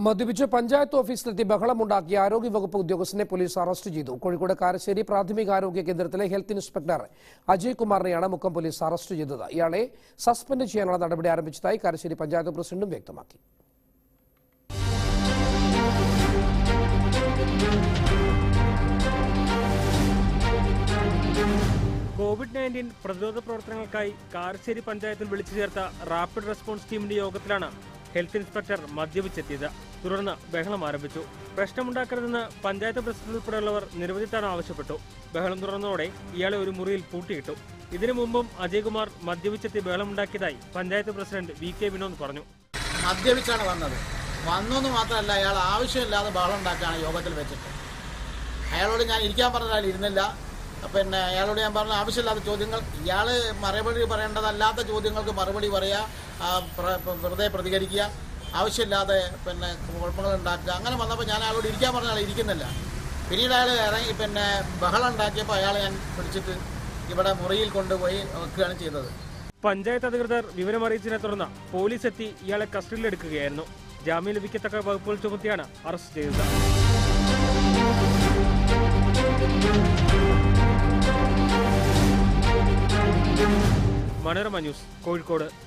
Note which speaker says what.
Speaker 1: മദ്യപിച്ച് പഞ്ചായത്ത് ഓഫീസിലെത്തി ബഹളമുണ്ടാക്കിയ ആരോഗ്യവകുപ്പ് ഉദ്യോഗസ്ഥനെ പോലീസ് അറസ്റ്റ് ചെയ്തു കോഴിക്കോട് കാരശ്ശേരി പ്രാഥമികാരോഗ്യ കേന്ദ്രത്തിലെ ഹെൽത്ത് ഇൻസ്പെക്ടർ അജയ് കുമാറിനെയാണ് മുക്കം പോലീസ് അറസ്റ്റ് ചെയ്തത് ഇയാളെ സസ്പെൻഡ് ചെയ്യാനുള്ള നടപടി ആരംഭിച്ചതായി കാരശ്ശേരി പഞ്ചായത്ത് പ്രസിഡന്റും വ്യക്തമാക്കി
Speaker 2: കോവിഡ് നയൻറ്റീൻ പ്രതിരോധ പ്രവർത്തനങ്ങൾക്കായി കാരശ്ശേരി പഞ്ചായത്തിൽ വിളിച്ചു ചേർത്ത റാപ്പിഡ് റെസ്പോൺസ് ടീമിന്റെ യോഗത്തിലാണ് ഹെൽത്ത് ഇൻസ്പെക്ടർ മദ്യപിച്ചെത്തിയത് തുടർന്ന് ബഹളം ആരംഭിച്ചു പ്രശ്നമുണ്ടാക്കരുതെന്ന് പഞ്ചായത്ത് പ്രസിഡന്റ് ഉൾപ്പെടെയുള്ളവർ നിരവധി തവണ ആവശ്യപ്പെട്ടു ബഹളം തുടർന്നതോടെ ഇയാളെ ഒരു മുറിയിൽ പൂട്ടിയിട്ടു ഇതിനു മുമ്പും അജയ്കുമാർ മദ്യപിച്ചെത്തി ബഹളമുണ്ടാക്കിയതായി panchayat president V K Vinod പറഞ്ഞു
Speaker 3: മദ്യപിച്ചാണ് വന്നത് വന്നെന്ന് മാത്രമല്ല അയാൾ ആവശ്യമില്ലാതെ ബഹളം ഉണ്ടാക്കുകയാണ് യോഗത്തിൽ വെച്ചിട്ട് അയാളോട് ഞാൻ ഇരിക്കാൻ പറഞ്ഞാൽ ഇരുന്നില്ല പിന്നെ അയാളോട് ഞാൻ പറഞ്ഞ ആവശ്യമില്ലാത്ത ചോദ്യങ്ങൾ ഇയാൾ മറുപടി പറയേണ്ടതല്ലാത്ത ചോദ്യങ്ങൾക്ക് മറുപടി പറയുക ആ, പ്ര- പ്ര- വെറുതെ പ്രതികരിക്കുക ആവശ്യമില്ലാതെ പിന്നെ കുഴപ്പങ്ങൾ ഉണ്ടാക്കുക അങ്ങനെ വന്നപ്പോൾ ഞാൻ അയാളോട് ഇരിക്കാൻ പറഞ്ഞാൽ ഇരിക്കുന്നില്ല പിന്നീട് അയാൾ ഇറങ്ങി പിന്നെ ബഹളം ഉണ്ടാക്കിയപ്പോൾ അയാളെ ഞാൻ പിടിച്ചിട്ട് ഇവിടെ മുറിയിൽ കൊണ്ടുപോയി വെക്കുകയാണ് ചെയ്തത്
Speaker 2: പഞ്ചായത്ത് അധികൃതർ വിവരമറിയിച്ചതിനെ തുടർന്ന് പോലീസ് എത്തി ഇയാളെ കസ്റ്റഡിയിലെടുക്കുകയായിരുന്നു ജാമ്യം ലഭിക്കത്തക്ക വകുപ്പുകൾ ചുമത്തിയാണ് അറസ്റ്റ് ചെയ്തത് മനോരമ ന്യൂസ് കോഴിക്കോട്